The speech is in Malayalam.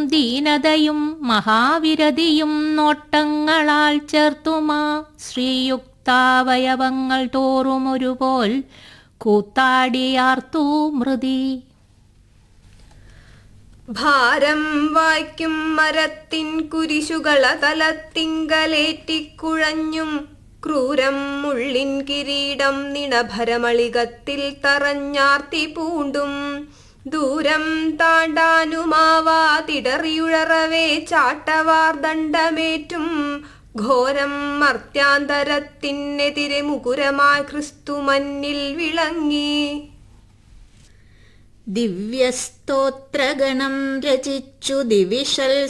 ദീനതയും മഹാവിരതിയും നോട്ടങ്ങളാൽ ചേർത്തുമാ ശ്രീയുക്താവയവങ്ങൾ തോറും ഒരുപോൽ കൂത്താടിയാർത്തു മൃതി ഭാരം വായ്ക്കും മരത്തിൻ കുരിശുകള തലത്തിങ്കലേറ്റിക്കുഴഞ്ഞും ക്രൂരം മുള്ളിൻ കിരീടം നിണഭരമളികത്തിൽ തറഞ്ഞാർത്തി പൂണ്ടും ദൂരം താണ്ടാനുമാവാതിടറിയുഴറവേ ചാട്ടവാർ ദണ്ഡമേറ്റും ഘോരം മർത്യാന്തരത്തിനെതിരെ മുകുരമായി ക്രിസ്തു മന്നിൽ വിളങ്ങി ദിവ്യസ്തോത്രഗണം രചിച്ചു ദിവിഷൽ